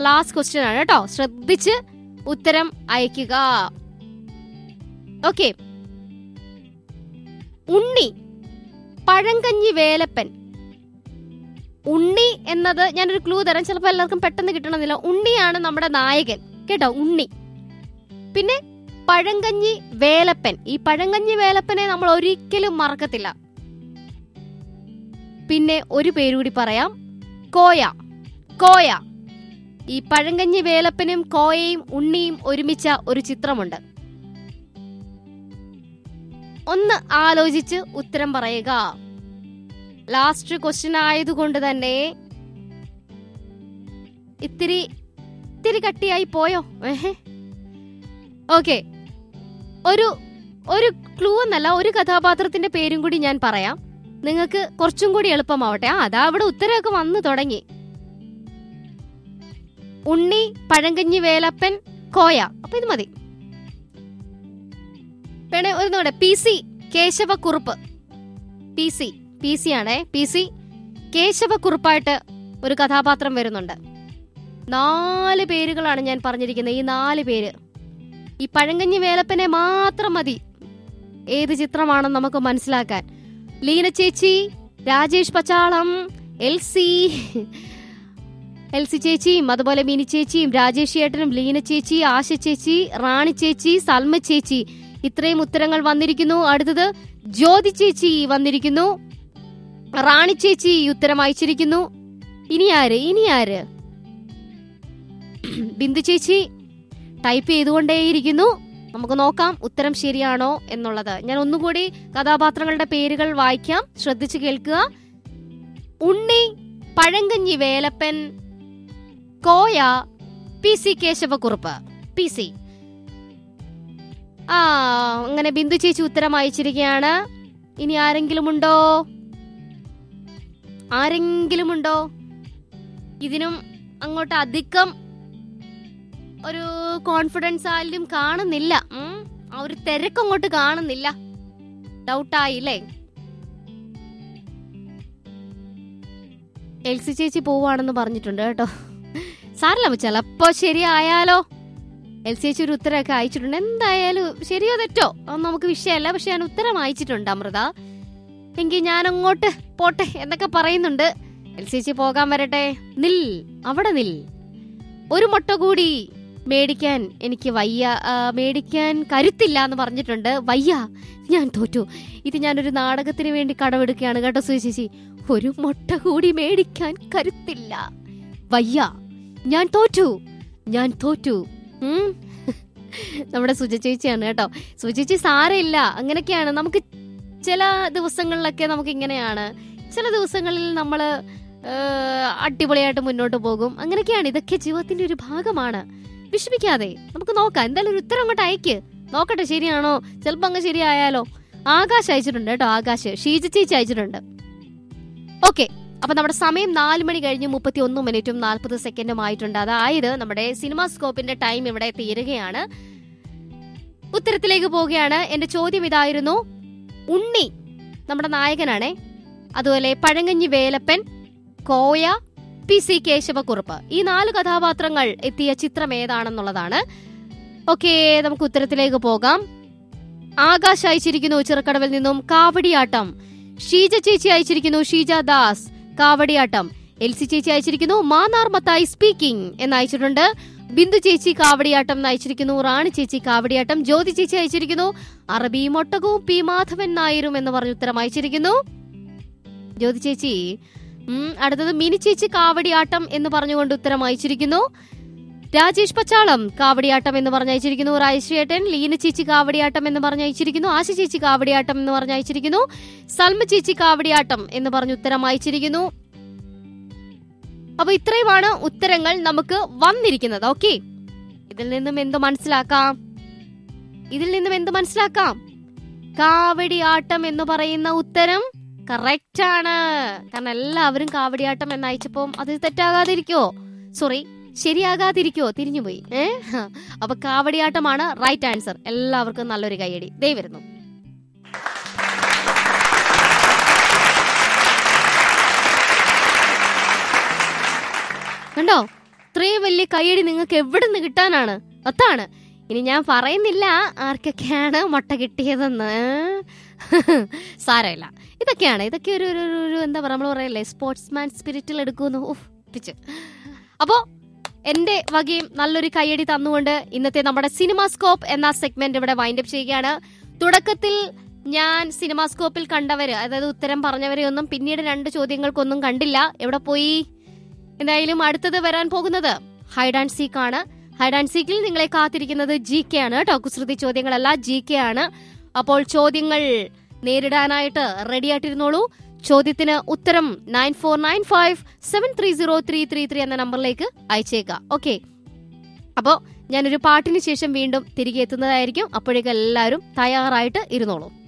Last question ആണ് കേട്ടോ ശ്രദ്ധിച്ച് ഉത്തരം അയക്കുക ഓക്കെ ഉണ്ണി പഴങ്കഞ്ഞി വേലപ്പൻ ഉണ്ണി എന്നത് ഞാനൊരു ക്ലൂ തരാം ചിലപ്പോൾ എല്ലാവർക്കും പെട്ടെന്ന് കിട്ടണമെന്നില്ല ഉണ്ണിയാണ് നമ്മുടെ നായകൻ കേട്ടോ ഉണ്ണി പിന്നെ പഴങ്കഞ്ഞി വേലപ്പൻ ഈ പഴങ്കഞ്ഞി വേലപ്പനെ നമ്മൾ ഒരിക്കലും മറക്കത്തില്ല പിന്നെ ഒരു പേരുകൂടി പറയാം കോയ കോയ ഈ പഴങ്കഞ്ഞി വേലപ്പനും കോയയും ഉണ്ണിയും ഒരുമിച്ച ഒരു ചിത്രമുണ്ട് ഒന്ന് ആലോചിച്ച് ഉത്തരം പറയുക ലാസ്റ്റ് ക്വസ്റ്റ്യൻ ആയതുകൊണ്ട് തന്നെ ഇത്തിരി ഇത്തിരി കട്ടിയായി പോയോ ഏഹേ ഓക്കെ ഒരു ഒരു ക്ലൂ എന്നല്ല ഒരു കഥാപാത്രത്തിന്റെ പേരും കൂടി ഞാൻ പറയാം നിങ്ങൾക്ക് കുറച്ചും കൂടി എളുപ്പമാവട്ടെ ആ അതാ അവിടെ ഉത്തരമൊക്കെ വന്നു തുടങ്ങി ഉണ്ണി പഴങ്കഞ്ഞി വേലപ്പൻ കോയ അപ്പൊ ഇത് മതി വേണേ ഒരു നോടെ P C Keshavakkurup P C P C ആണേ പി സി കേശവക്കുറുപ്പായിട്ട് ഒരു കഥാപാത്രം വരുന്നുണ്ട് നാല് പേരുകളാണ് ഞാൻ പറഞ്ഞിരിക്കുന്നത് ഈ നാല് പേര് ഈ പഴങ്കഞ്ഞി വേലപ്പനെ മാത്രം മതി ഏത് ചിത്രമാണെന്ന് നമുക്ക് മനസ്സിലാക്കാൻ ലീന ചേച്ചി Rajesh Pachalam L C L C ചേച്ചിയും അതുപോലെ മിനി ചേച്ചിയും രാജേഷ് ചേട്ടനും ലീന ചേച്ചി ആശ ചേച്ചി റാണി ചേച്ചി സൽമ ചേച്ചി ഇത്രയും ഉത്തരങ്ങൾ വന്നിരിക്കുന്നു അടുത്തത് ജ്യോതി ചേച്ചി വന്നിരിക്കുന്നു റാണി ചേച്ചി ഈ ഉത്തരം അയച്ചിരിക്കുന്നു ഇനി ആര് ഇനി ആര് ബിന്ദു ചേച്ചി ടൈപ്പ് ചെയ്തുകൊണ്ടേയിരിക്കുന്നു നമുക്ക് നോക്കാം ഉത്തരം ശരിയാണോ എന്നുള്ളത് ഞാൻ ഒന്നുകൂടി കഥാപാത്രങ്ങളുടെ പേരുകൾ വായിക്കാം ശ്രദ്ധിച്ചു കേൾക്കുക Unni Pazhankanji Velappan Koya P C Keshavakkurup P C ആ അങ്ങനെ ബിന്ദു ചേച്ചി ഉത്തരം അയച്ചിരിക്കുകയാണ് ഇനി ആരെങ്കിലും ഉണ്ടോ ആരെങ്കിലും ഉണ്ടോ ഇതിനും അങ്ങോട്ട് അധികം ഒരു കോൺഫിഡൻസ് ആയാലും കാണുന്നില്ല ഉം. ആ ഒരു തിരക്ക് അങ്ങോട്ട് കാണുന്നില്ല ഡൗട്ടായില്ലേ എൽസി ചേച്ചി പോവാണെന്ന് പറഞ്ഞിട്ടുണ്ട് കേട്ടോ സാരല്ല ചിലപ്പോ ശരിയായാലോ എൽസി ചേച്ചി ഒരു ഉത്തരമൊക്കെ അയച്ചിട്ടുണ്ട് എന്തായാലും ശരിയോ തെറ്റോ അതൊന്നും നമുക്ക് വിഷയമല്ല പക്ഷെ ഞാൻ ഉത്തരം അയച്ചിട്ടുണ്ട് അമൃത എങ്കിൽ ഞാൻ അങ്ങോട്ട് പോട്ടെ എന്നൊക്കെ പറയുന്നുണ്ട് എൽസി ചേച്ചി പോകാൻ വരട്ടെ നിൽ അവിടെ നിൽ ഒരു മുട്ട കൂടി മേടിക്കാൻ എനിക്ക് വയ്യ ആ, മേടിക്കാൻ കരുത്തില്ല എന്ന് പറഞ്ഞിട്ടുണ്ട് വയ്യ ഞാൻ തോറ്റു ഇത് ഞാനൊരു നാടകത്തിന് വേണ്ടി കടമെടുക്കുകയാണ് കേട്ടോ സുജി ചേച്ചി ഒരു മുട്ട കൂടി മേടിക്കാൻ കരുത്തില്ല വയ്യ ഞാൻ തോറ്റു ഞാൻ തോറ്റു ഉം. നമ്മുടെ സുജ ചേച്ചിയാണ് കേട്ടോ സുജ ചേച്ചി സാരമില്ല അങ്ങനെയൊക്കെയാണ് നമുക്ക് ചില ദിവസങ്ങളിലൊക്കെ നമുക്ക് ഇങ്ങനെയാണ് ചില ദിവസങ്ങളിൽ നമ്മള് ഏഹ്, അടിപൊളിയായിട്ട് മുന്നോട്ട് പോകും അങ്ങനെയൊക്കെയാണ് ഇതൊക്കെ ജീവിതത്തിന്റെ ഒരു ഭാഗമാണ് വിഷമിക്കാതെ നമുക്ക് നോക്കാം എന്തായാലും ഒരു ഉത്തരം അങ്ങോട്ട് അയക്ക് നോക്കട്ടെ ശരിയാണോ ചിലപ്പോ അങ്ങ് ശരിയായാലോ ആകാശ് അയച്ചിട്ടുണ്ട് കേട്ടോ ആകാശ് ഷീജ ചേച്ചി അയച്ചിട്ടുണ്ട് ഓക്കെ അപ്പൊ നമ്മുടെ സമയം നാല് മണി കഴിഞ്ഞ് മുപ്പത്തി ഒന്ന് മിനിറ്റും നാൽപ്പത് സെക്കൻഡും ആയിട്ടുണ്ട് അതായത് നമ്മുടെ സിനിമാ സ്കോപ്പിന്റെ ടൈം ഇവിടെ തീരുകയാണ് ഉത്തരത്തിലേക്ക് പോവുകയാണ് എന്റെ ചോദ്യം ഇതായിരുന്നു ഉണ്ണി നമ്മുടെ നായകനാണേ അതുപോലെ പഴങ്കഞ്ഞി വേലപ്പൻ കോയ പി സി കേശവക്കുറുപ്പ് ഈ നാല് കഥാപാത്രങ്ങൾ എത്തിയ ചിത്രം ഏതാണെന്നുള്ളതാണ് ഓക്കെ നമുക്ക് ഉത്തരത്തിലേക്ക് പോകാം ആകാശ് അയച്ചിരിക്കുന്നു ചിറക്കടവിൽ നിന്നും കാവടിയാട്ടം ഷീജ ചേച്ചി അയച്ചിരിക്കുന്നു ഷീജ ദാസ് കാവടിയാട്ടം എൽസി ചേച്ചി അയച്ചിരിക്കുന്നു മാന്നാർ മത്തായി സ്പീക്കിംഗ് എന്ന് അയച്ചിട്ടുണ്ട് ബിന്ദു ചേച്ചി കാവടിയാട്ടം എന്ന് അയച്ചിരിക്കുന്നു റാണി ചേച്ചി കാവടിയാട്ടം ജ്യോതി ചേച്ചി അയച്ചിരിക്കുന്നു അറബി മൊട്ടകവും പി മാധവൻ നായരും എന്ന് പറഞ്ഞ് ഉത്തരം അയച്ചിരിക്കുന്നു ജ്യോതി ചേച്ചി ഉം, അടുത്തത് മിനി ചേച്ചി കാവടിയാട്ടം എന്ന് പറഞ്ഞുകൊണ്ട് ഉത്തരം അയച്ചിരിക്കുന്നു രാജേഷ് പച്ചാളം കാവടിയാട്ടം എന്ന് പറഞ്ഞ് അയച്ചിരിക്കുന്നു രാജേഷേട്ടൻ ലീന ചേച്ചി കാവടിയാട്ടം എന്ന് പറഞ്ഞ് അയച്ചിരിക്കുന്നു ആശ ചേച്ചി കാവടിയാട്ടം എന്ന് പറഞ്ഞ് അയച്ചിരിക്കുന്നു സൽമ ചേച്ചി കാവടിയാട്ടം എന്ന് പറഞ്ഞ് ഉത്തരം അയച്ചിരിക്കുന്നു അപ്പൊ ഇത്രയുമാണ് ഉത്തരങ്ങൾ നമുക്ക് വന്നിരിക്കുന്നത് ഓക്കെ ഇതിൽ നിന്നും എന്ത് മനസ്സിലാക്കാം ഇതിൽ നിന്നും എന്ത് മനസ്സിലാക്കാം കാവടിയാട്ടം എന്ന് പറയുന്ന ഉത്തരം കറക്റ്റ് ആണ് കാരണം എല്ലാവരും കാവടിയാട്ടം എന്ന് അയച്ചപ്പോ അത് തെറ്റാകാതിരിക്കോ സോറി ശരിയാകാതിരിക്കോ തിരിഞ്ഞുപോയി ഏ ഹ. അപ്പൊ കാവടിയാട്ടമാണ് റൈറ്റ് ആൻസർ എല്ലാവർക്കും നല്ലൊരു കൈയടി ദേ വരുന്നു കണ്ടോ ഇത്രയും വലിയ കൈയടി നിങ്ങൾക്ക് എവിടെ നിന്ന് കിട്ടാനാണ് അതാണ് ഇനി ഞാൻ പറയുന്നില്ല ആർക്കൊക്കെയാണ് മുട്ട കിട്ടിയതെന്ന് സാരമില്ല ഇതൊക്കെയാണ് ഇതൊക്കെ ഒരു ഒരു- ഒരു- ഒരു എന്താ പറയുക നമ്മൾ പറയല്ലേ സ്പോർട്സ്മാൻ സ്പിരിറ്റിൽ എടുക്കുന്നു ഉഫ്, പിച്ച് അപ്പോ എന്റെ വകയും നല്ലൊരു കൈയടി തന്നുകൊണ്ട് ഇന്നത്തെ നമ്മുടെ സിനിമാസ്കോപ്പ് എന്ന സെഗ്മെന്റ് ഇവിടെ വൈൻഡപ്പ് ചെയ്യുകയാണ് തുടക്കത്തിൽ ഞാൻ സിനിമാസ്കോപ്പിൽ കണ്ടവര് അതായത് ഉത്തരം പറഞ്ഞവരെ ഒന്നും പിന്നീട് രണ്ട് ചോദ്യങ്ങൾക്കൊന്നും കണ്ടില്ല എവിടെ പോയി എന്തായാലും അടുത്തത് വരാൻ പോകുന്നത് ഹൈഡ് ആൻഡ് സീക്ക് ആണ് ഹൈഡ് ആൻഡ് സീക്കിൽ നിങ്ങളെ കാത്തിരിക്കുന്നത് ജി കെ ആണ് കേട്ടോ കുസൃതി ചോദ്യങ്ങളല്ല ജി കെ ആണ് അപ്പോൾ ചോദ്യങ്ങൾ നേരിടാനായിട്ട് റെഡി ആയിട്ടിരുന്നോളൂ ചോദ്യത്തിന് ഉത്തരം nine four nine five seven three zero three three three എന്ന നമ്പറിലേക്ക് അയച്ചേക്കാം ഓക്കെ അപ്പോൾ ഞാനൊരു പാട്ടിന് ശേഷം വീണ്ടും തിരികെ എത്തുന്നതായിരിക്കും അപ്പോഴേക്കും എല്ലാവരും തയ്യാറായിട്ട് ഇരുന്നോളൂ